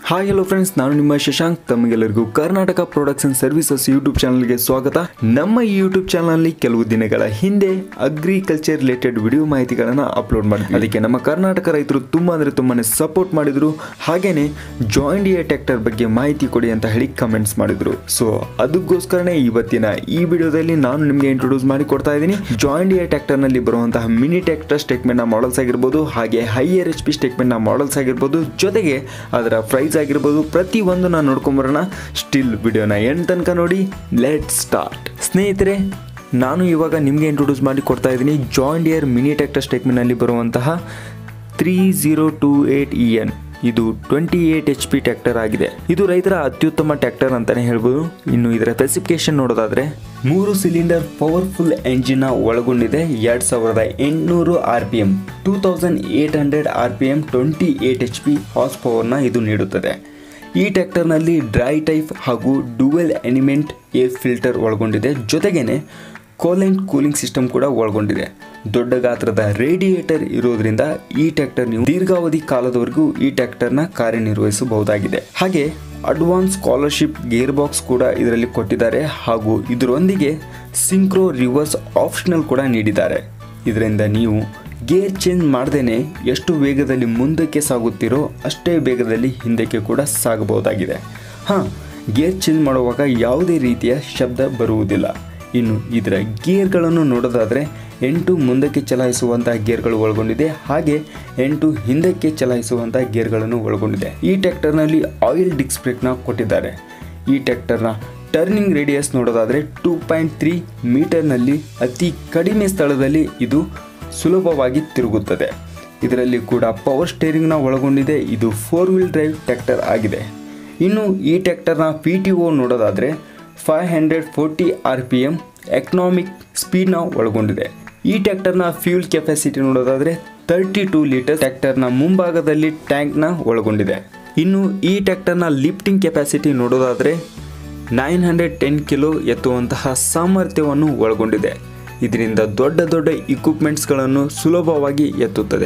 hi hello friends ನಾನು ನಿಮ್ಮ ಶಶಾಂಕ್ ತಮಗೆಲ್ಲರಿಗೂ Karnataka products and services YouTube ಚಾನಲ್ಗೆ ಸ್ವಾಗತ ನಮ್ಮ ಈ ಯೂಟ್ಯೂಬ್ ಚಾನಲ್ನಲ್ಲಿ ಕೆಲವು ದಿನಗಳ ಹಿಂದೆ ಅಗ್ರಿಕಲ್ಚರ್ ರಿಲೇಟೆಡ್ ವಿಡಿಯೋ ಮಾಹಿತಿಗಳನ್ನು ಅಪ್ಲೋಡ್ ಮಾಡಿದ್ವಿ ಅದಕ್ಕೆ ನಮ್ಮ ಕರ್ನಾಟಕ ರೈತರು ತುಂಬ ಅಂದರೆ ತುಂಬಾ ಸಪೋರ್ಟ್ ಮಾಡಿದ್ರು ಹಾಗೇನೆ ಜಾಯಿಂಟ್ ಇಯರ್ ಟ್ರ್ಯಾಕ್ಟರ್ ಬಗ್ಗೆ ಮಾಹಿತಿ ಕೊಡಿ ಅಂತ ಹೇಳಿ ಕಮೆಂಟ್ಸ್ ಮಾಡಿದ್ರು ಸೊ ಅದಕ್ಕೋಸ್ಕರನೇ ಇವತ್ತಿನ ಈ ವಿಡಿಯೋದಲ್ಲಿ ನಾನು ನಿಮಗೆ ಇಂಟ್ರೊಡ್ಯೂಸ್ ಮಾಡಿ ಕೊಡ್ತಾ ಇದ್ದೀನಿ ಜಾಯಿಂಟ್ ಇಯರ್ ಟ್ರ್ಯಾಕ್ಟರ್ನಲ್ಲಿ ಬರುವಂತಹ ಮಿನಿ ಟ್ರ್ಯಾಕ್ಟರ್ ಸ್ಟೇಟ್ಮೆಂಟ್ನ ಮಾಡಲ್ಸ್ ಆಗಿರ್ಬೋದು ಹಾಗೆ ಹೈಯರ್ ಎಚ್ ಪಿ ಸ್ಟೇಟ್ಮೆಂಟ್ನ ಮಾಡಲ್ಸ್ ಆಗಿರ್ಬೋದು ಜೊತೆಗೆ ಅದರ ಪ್ರೈಸ್ ಆಗಿರ್ಬೋದು ಪ್ರತಿ ಒಂದು ನಾನು ನೋಡ್ಕೊಂಬರೋಣ ಸ್ಟಿಲ್ ವಿಡಿಯೋನ ಎಂಡ್ ತನಕ ನೋಡಿ ಲೆಟ್ ಸ್ಟಾರ್ಟ್ ಸ್ನೇಹಿತರೆ ನಾನು ಇವಾಗ ನಿಮಗೆ ಇಂಟ್ರೊಡ್ಯೂಸ್ ಮಾಡಿ ಕೊಡ್ತಾ ಇದ್ದೀನಿ ಜಾಯಿಂಟ್ ಇಯರ್ ಮಿನಿ ಟ್ರ್ಯಾಕ್ಟರ್ ಸ್ಟೇಟ್ಮೆಂಟ್ನಲ್ಲಿ ಬರುವಂತಹ three zero two eight E N ಇದು twenty eight H P tractor ಆಗಿದೆ ಇದು ರೈತರ ಅತ್ಯುತ್ತಮ ಟ್ರ್ಯಾಕ್ಟರ್ ಅಂತಾನೆ ಹೇಳ್ಬೋದು ಇನ್ನು ಇದರ ಸ್ಪೆಸಿಫಿಕೇಶನ್ ನೋಡೋದಾದ್ರೆ ಮೂರು ಸಿಲಿಂಡರ್ ಪವರ್ಫುಲ್ ಎಂಜಿನ್ ಒಳಗೊಂಡಿದೆ ಎರಡ್ ಸಾವಿರದ ಎಂಟುನೂರು R P M two thousand eight hundred R P M twenty eight H P horse ಪವರ್ನ ಇದು ನೀಡುತ್ತದೆ ಈ ಟ್ರ್ಯಾಕ್ಟರ್ನಲ್ಲಿ ಡ್ರೈ ಟೈಪ್ ಹಾಗೂ ಡುವೆಲ್ ಎನಿಮೆಂಟ್ ಏರ್ ಫಿಲ್ಟರ್ ಒಳಗೊಂಡಿದೆ ಜೊತೆಗೇನೆ ಕೋಲೆಂಟ್ ಕೂಲಿಂಗ್ ಸಿಸ್ಟಮ್ ಕೂಡ ಒಳಗೊಂಡಿದೆ ದೊಡ್ಡ ಗಾತ್ರದ ರೇಡಿಯೇಟರ್ ಇರೋದ್ರಿಂದ ಈ ಟ್ರ್ಯಾಕ್ಟರ್ ನೀವು ದೀರ್ಘಾವಧಿ ಕಾಲದವರೆಗೂ ಈ ಟ್ರ್ಯಾಕ್ಟರ್ನ ಕಾರ್ಯನಿರ್ವಹಿಸಬಹುದಾಗಿದೆ ಹಾಗೆ ಅಡ್ವಾನ್ಸ್ ಸ್ಕಾಲರ್ಶಿಪ್ ಗೇರ್ ಬಾಕ್ಸ್ ಕೂಡ ಇದರಲ್ಲಿ ಕೊಟ್ಟಿದ್ದಾರೆ ಹಾಗೂ ಇದರೊಂದಿಗೆ ಸಿಂಕ್ರೋ ರಿವರ್ಸ್ ಆಪ್ಷನಲ್ ಕೂಡ ನೀಡಿದ್ದಾರೆ ಇದರಿಂದ ನೀವು ಗೇರ್ ಚೇಂಜ್ ಮಾಡ್ದೇನೆ ಎಷ್ಟು ವೇಗದಲ್ಲಿ ಮುಂದಕ್ಕೆ ಸಾಗುತ್ತೀರೋ ಅಷ್ಟೇ ವೇಗದಲ್ಲಿ ಹಿಂದಕ್ಕೆ ಕೂಡ ಸಾಗಬಹುದಾಗಿದೆ ಹಾಂ ಗೇರ್ ಚೇಂಜ್ ಮಾಡುವಾಗ ಯಾವುದೇ ರೀತಿಯ ಶಬ್ದ ಬರುವುದಿಲ್ಲ ಇನ್ನು ಇದರ ಗೇರ್ಗಳನ್ನು ನೋಡೋದಾದರೆ ಎಂಟು ಮುಂದಕ್ಕೆ ಚಲಾಯಿಸುವಂತಹ ಗೇರ್ಗಳು ಒಳಗೊಂಡಿದೆ ಹಾಗೆ ಎಂಟು ಹಿಂದಕ್ಕೆ ಚಲಾಯಿಸುವಂತಹ ಗೇರ್ಗಳನ್ನು ಒಳಗೊಂಡಿದೆ ಈ ಟ್ರ್ಯಾಕ್ಟರ್ನಲ್ಲಿ ಆಯಿಲ್ ಡಿಕ್ಸ್ ಬ್ರೇಕ್ನ ಕೊಟ್ಟಿದ್ದಾರೆ ಈ ಟ್ರ್ಯಾಕ್ಟರ್ನ ಟರ್ನಿಂಗ್ ರೇಡಿಯಸ್ ನೋಡೋದಾದರೆ ಟೂ ಪಾಯಿಂಟ್ ತ್ರೀ ಮೀಟರ್ನಲ್ಲಿ ಅತಿ ಕಡಿಮೆ ಸ್ಥಳದಲ್ಲಿ ಇದು ಸುಲಭವಾಗಿ ತಿರುಗುತ್ತದೆ ಇದರಲ್ಲಿ ಕೂಡ ಪವರ್ ಸ್ಟೇರಿಂಗ್ನ ಒಳಗೊಂಡಿದೆ ಇದು ಫೋರ್ ವೀಲ್ ಡ್ರೈವ್ ಟ್ರ್ಯಾಕ್ಟರ್ ಆಗಿದೆ ಇನ್ನು ಈ ಟ್ರ್ಯಾಕ್ಟರ್ನ ಪಿ ಟಿ ಒ ನೋಡೋದಾದರೆ five hundred forty R P M economic ಸ್ಪೀಡ್ನ ಒಳಗೊಂಡಿದೆ ಈ ಟ್ರ್ಯಾಕ್ಟರ್ನ ಫ್ಯೂಲ್ ಕೆಪಾಸಿಟಿ ನೋಡೋದಾದರೆ ತರ್ಟಿ ಟೂ ಲೀಟರ್ ಟ್ರ್ಯಾಕ್ಟರ್ನ ಮುಂಭಾಗದಲ್ಲಿ ಟ್ಯಾಂಕ್ನ ಒಳಗೊಂಡಿದೆ ಇನ್ನು ಈ ಟ್ರ್ಯಾಕ್ಟರ್ನ ಲಿಫ್ಟಿಂಗ್ ಕೆಪಾಸಿಟಿ ನೋಡೋದಾದರೆ ನೈನ್ ಹಂಡ್ರೆಡ್ ಟೆನ್ ಕಿಲೋ ಎತ್ತುವಂತಹ ಸಾಮರ್ಥ್ಯವನ್ನು ಒಳಗೊಂಡಿದೆ ಇದರಿಂದ ದೊಡ್ಡ ದೊಡ್ಡ ಇಕ್ವಿಪ್ಮೆಂಟ್ಸ್ಗಳನ್ನು ಸುಲಭವಾಗಿ ಎತ್ತುತ್ತದೆ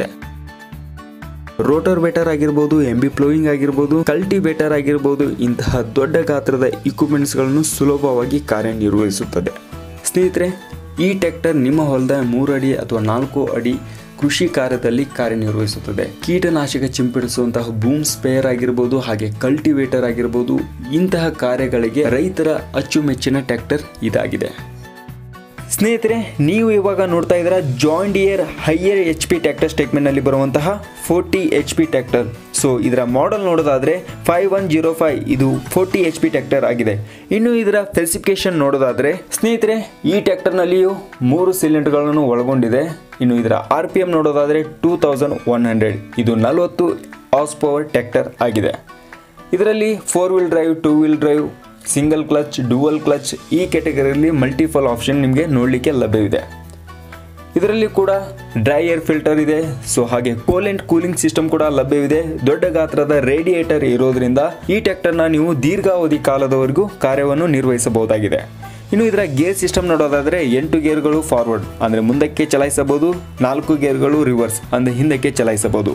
ರೋಟರ್ ಬೇಟರ್ ಆಗಿರ್ಬೋದು ಎಂ ಬಿ ಪ್ಲೋಯಿಂಗ್ ಆಗಿರ್ಬೋದು ಕಲ್ಟಿವೇಟರ್ ಆಗಿರ್ಬೋದು ಇಂತಹ ದೊಡ್ಡ ಗಾತ್ರದ ಇಕ್ವಿಪ್ಮೆಂಟ್ಸ್ಗಳನ್ನು ಸುಲಭವಾಗಿ ಕಾರ್ಯನಿರ್ವಹಿಸುತ್ತದೆ ಸ್ನೇಹಿತರೆ ಈ ಟ್ರ್ಯಾಕ್ಟರ್ ನಿಮ್ಮ ಹೊಲದ ಮೂರು ಅಡಿ ಅಥವಾ ನಾಲ್ಕು ಅಡಿ ಕೃಷಿ ಕಾರ್ಯದಲ್ಲಿ ಕಾರ್ಯನಿರ್ವಹಿಸುತ್ತದೆ ಕೀಟನಾಶಕ ಚಿಂಪಡಿಸುವಂತಹ ಬೂಮ್ ಸ್ಪೇಯರ್ ಆಗಿರ್ಬೋದು ಹಾಗೆ ಕಲ್ಟಿವೇಟರ್ ಆಗಿರ್ಬೋದು ಇಂತಹ ಕಾರ್ಯಗಳಿಗೆ ರೈತರ ಅಚ್ಚುಮೆಚ್ಚಿನ ಟ್ರ್ಯಾಕ್ಟರ್ ಇದಾಗಿದೆ ಸ್ನೇಹಿತರೆ ನೀವು ಇವಾಗ ನೋಡ್ತಾ ಇದ್ದೀರಾ John Deere higher H P tractor ಸ್ಟೇಟ್ಮೆಂಟ್ನಲ್ಲಿ ಬರುವಂತಹ forty H P tractor so ಇದರ ಮಾಡೆಲ್ ನೋಡೋದಾದರೆ ಫೈವ್ ಒನ್ ಜೀರೋ ಫೈವ್ ಇದು ಫೋರ್ಟಿ ಎಚ್ ಪಿ ಟ್ರ್ಯಾಕ್ಟರ್ ಆಗಿದೆ ಇನ್ನು ಇದರ ಸ್ಪೆಸಿಫಿಕೇಶನ್ ನೋಡೋದಾದರೆ ಸ್ನೇಹಿತರೆ ಈ ಟ್ರ್ಯಾಕ್ಟರ್ನಲ್ಲಿಯೂ ಮೂರು ಸಿಲಿಂಡರ್ಗಳನ್ನು ಒಳಗೊಂಡಿದೆ ಇನ್ನು ಇದರ ಆರ್ ಪಿ ಎಮ್ ನೋಡೋದಾದರೆ ಟೂ ತೌಸಂಡ್ ಒನ್ ಹಂಡ್ರೆಡ್ ಇದು ನಲವತ್ತು ಹಾರ್ಸ್ ಪವರ್ ಟ್ರ್ಯಾಕ್ಟರ್ ಆಗಿದೆ ಇದರಲ್ಲಿ four wheel drive two wheel drive single clutch dual clutch ಈ ಕ್ಯಾಟಗರಿಯಲ್ಲಿ ಮಲ್ಟಿಫಲ್ ಆಪ್ಷನ್ ನಿಮಗೆ ನೋಡಲಿಕ್ಕೆ ಲಭ್ಯವಿದೆ ಇದರಲ್ಲಿ ಕೂಡ ಡ್ರೈ ಏರ್ ಫಿಲ್ಟರ್ ಇದೆ ಸೊ ಹಾಗೆ ಕೋಲೆಂಟ್ ಕೂಲಿಂಗ್ ಸಿಸ್ಟಮ್ ಕೂಡ ಲಭ್ಯವಿದೆ ದೊಡ್ಡ ಗಾತ್ರದ ರೇಡಿಯೇಟರ್ ಇರೋದ್ರಿಂದ ಈ ಟ್ರ್ಯಾಕ್ಟರ್ನ ನೀವು ದೀರ್ಘಾವಧಿ ಕಾಲದವರೆಗೂ ಕಾರ್ಯವನ್ನು ನಿರ್ವಹಿಸಬಹುದಾಗಿದೆ ಇನ್ನು ಇದರ ಗೇರ್ ಸಿಸ್ಟಮ್ ನೋಡೋದಾದರೆ ಎಂಟು ಗೇರ್ಗಳು ಫಾರ್ವರ್ಡ್ ಅಂದರೆ ಮುಂದಕ್ಕೆ ಚಲಾಯಿಸಬಹುದು ನಾಲ್ಕು ಗೇರ್ಗಳು ರಿವರ್ಸ್ ಅಂದರೆ ಹಿಂದಕ್ಕೆ ಚಲಾಯಿಸಬಹುದು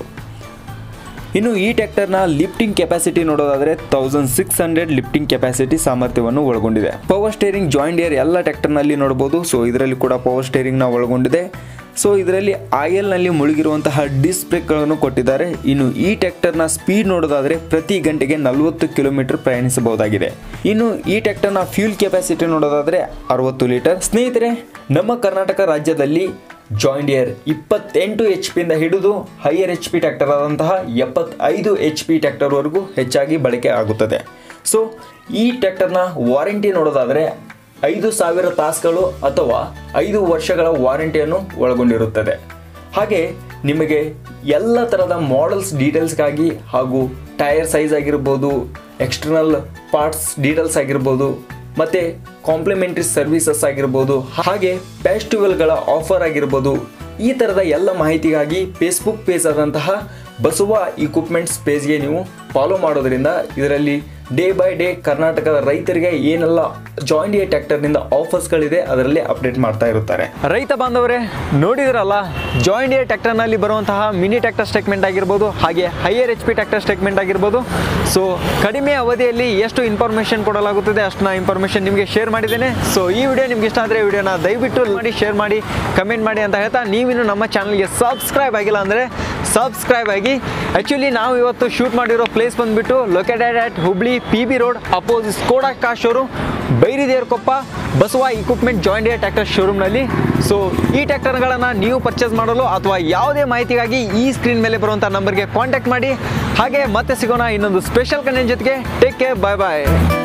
ಇನ್ನು ಈ ಟ್ರ್ಯಾಕ್ಟರ್ನ ಲಿಫ್ಟಿಂಗ್ ಕೆಪಾಸಿಟಿ ನೋಡೋದಾದರೆ thousand six hundred lifting capacity ಸಾಮರ್ಥ್ಯವನ್ನು ಒಳಗೊಂಡಿದೆ ಪವರ್ ಸ್ಟೇರಿಂಗ್ ಜಾಯಿಂಟ್ ಇಯರ್ ಎಲ್ಲ ಟ್ರ್ಯಾಕ್ಟರ್ನಲ್ಲಿ ನೋಡಬಹುದು ಸೊ ಇದರಲ್ಲಿ ಕೂಡ ಪವರ್ ಸ್ಟೇರಿಂಗ್ನ ಒಳಗೊಂಡಿದೆ ಸೊ ಇದರಲ್ಲಿ ಆಯಲ್ನಲ್ಲಿ ಮುಳುಗಿರುವಂತಹ ಡಿಸ್ಕ್ ಬ್ರೇಕ್ಗಳನ್ನು ಕೊಟ್ಟಿದ್ದಾರೆ ಇನ್ನು ಈ ಟ್ರ್ಯಾಕ್ಟರ್ನ ಸ್ಪೀಡ್ ನೋಡೋದಾದರೆ ಪ್ರತಿ ಗಂಟೆಗೆ ನಲವತ್ತು ಕಿಲೋಮೀಟರ್ ಪ್ರಯಾಣಿಸಬಹುದಾಗಿದೆ ಇನ್ನು ಈ ಟ್ರ್ಯಾಕ್ಟರ್ನ ಫ್ಯೂಲ್ ಕೆಪಾಸಿಟಿ ನೋಡೋದಾದರೆ ಅರವತ್ತು ಲೀಟರ್ ಸ್ನೇಹಿತರೆ ನಮ್ಮ ಕರ್ನಾಟಕ ರಾಜ್ಯದಲ್ಲಿ ಜಾಯಿಂಟ್ ಇಯರ್ ಇಪ್ಪತ್ತೆಂಟು ಎಚ್ ಪಿಯಿಂದ ಹಿಡಿದು ಹೈಯರ್ ಎಚ್ ಪಿ ಟ್ರ್ಯಾಕ್ಟರ್ ಆದಂತಹ ಎಪ್ಪತ್ತೈದು ಎಚ್ ಪಿ ಟ್ರ್ಯಾಕ್ಟರ್ವರೆಗೂ ಹೆಚ್ಚಾಗಿ ಬಳಕೆ ಆಗುತ್ತದೆ ಸೊ ಈ ಟ್ರ್ಯಾಕ್ಟರ್ನ ವಾರಂಟಿ ನೋಡೋದಾದರೆ ಐದು ಸಾವಿರ ತಾಸುಗಳು ಅಥವಾ ಐದು ವರ್ಷಗಳ ವಾರಂಟಿಯನ್ನು ಒಳಗೊಂಡಿರುತ್ತದೆ ಹಾಗೆ ನಿಮಗೆ ಎಲ್ಲ ಥರದ ಮಾಡೆಲ್ಸ್ ಡೀಟೇಲ್ಸ್ಗಾಗಿ ಹಾಗೂ ಟೈರ್ ಸೈಜ್ ಆಗಿರ್ಬೋದು ಎಕ್ಸ್ಟರ್ನಲ್ ಪಾರ್ಟ್ಸ್ ಡೀಟೇಲ್ಸ್ ಆಗಿರ್ಬೋದು ಮತ್ತು ಕಾಂಪ್ಲಿಮೆಂಟರಿ ಸರ್ವಿಸಸ್ ಆಗಿರ್ಬೋದು ಹಾಗೆ ಫೆಸ್ಟಿವಲ್ಗಳ ಆಫರ್ ಆಗಿರ್ಬೋದು ಈ ಥರದ ಎಲ್ಲ ಮಾಹಿತಿಗಾಗಿ ಫೇಸ್ಬುಕ್ ಪೇಜ್ ಆದಂತಹ ಬಸವ ಇಕ್ವಿಪ್ಮೆಂಟ್ಸ್ ಪೇಜ್ಗೆ ನೀವು ಫಾಲೋ ಮಾಡೋದ್ರಿಂದ ಇದರಲ್ಲಿ ಡೇ ಬೈ ಡೇ ಕರ್ನಾಟಕದ ರೈತರಿಗೆ ಏನೆಲ್ಲ ಜಾಯಿಂಟ್ ಎ ಟ್ರ್ಯಾಕ್ಟರ್ನಿಂದ ಆಫರ್ಸ್ಗಳಿದೆ ಅದರಲ್ಲಿ ಅಪ್ಡೇಟ್ ಮಾಡ್ತಾ ಇರುತ್ತಾರೆ ರೈತ ಬಾಂಧವರೇ ನೋಡಿದ್ರಲ್ಲ ಜಾಯಿಂಟ್ ಏರ್ ಟ್ರ್ಯಾಕ್ಟರ್ನಲ್ಲಿ ಬರುವಂತಹ ಮಿನಿ ಟ್ರ್ಯಾಕ್ಟರ್ ಸ್ಟೇಟ್ಮೆಂಟ್ ಆಗಿರ್ಬೋದು ಹಾಗೆ higher H P tractor statement ಆಗಿರ್ಬೋದು ಸೊ ಕಡಿಮೆ ಅವಧಿಯಲ್ಲಿ ಎಷ್ಟು ಇನ್ಫಾರ್ಮೇಷನ್ ಕೊಡಲಾಗುತ್ತದೆ ಅಷ್ಟನ್ನ ಇನ್ಫಾರ್ಮೇಷನ್ ನಿಮಗೆ ಶೇರ್ ಮಾಡಿದ್ದೇನೆ ಸೊ ಈ ವಿಡಿಯೋ ನಿಮ್ಗೆ ಇಷ್ಟ ಆದರೆ ವಿಡಿಯೋನ ದಯವಿಟ್ಟು ಮಾಡಿ ಶೇರ್ ಮಾಡಿ ಕಮೆಂಟ್ ಮಾಡಿ ಅಂತ ಹೇಳ್ತಾ ನೀವಿನ್ನು ನಮ್ಮ ಚಾನಲ್ಗೆ ಸಬ್ಸ್ಕ್ರೈಬ್ ಆಗಿಲ್ಲ ಅಂದರೆ ಸಬ್ಸ್ಕ್ರೈಬ್ ಆಗಿ ಆ್ಯಕ್ಚುಲಿ ನಾವು ಇವತ್ತು ಶೂಟ್ ಮಾಡಿರೋ ಪ್ಲೇಸ್ ಬಂದುಬಿಟ್ಟು located at Hubli P B road opposite Skoda ಕಾ showroom Bairidevarakoppa Basava equipment John Deere tractor ಶೋರೂಮ್ನಲ್ಲಿ ಸೊ ಈ ಟ್ರ್ಯಾಕ್ಟರ್ಗಳನ್ನು ನೀವು ಪರ್ಚೇಸ್ ಮಾಡಲು ಅಥವಾ ಯಾವುದೇ ಮಾಹಿತಿಗಾಗಿ ಈ ಸ್ಕ್ರೀನ್ ಮೇಲೆ ಬರುವಂಥ ನಂಬರ್ಗೆ ಕಾಂಟ್ಯಾಕ್ಟ್ ಮಾಡಿ ಹಾಗೆ ಮತ್ತೆ ಸಿಗೋಣ ಇನ್ನೊಂದು ಸ್ಪೆಷಲ್ ಕಂಟೆಂಟ್ ಜೊತೆಗೆ ಟೇಕ್ ಕೇರ್ ಬಾಯ್ ಬಾಯ್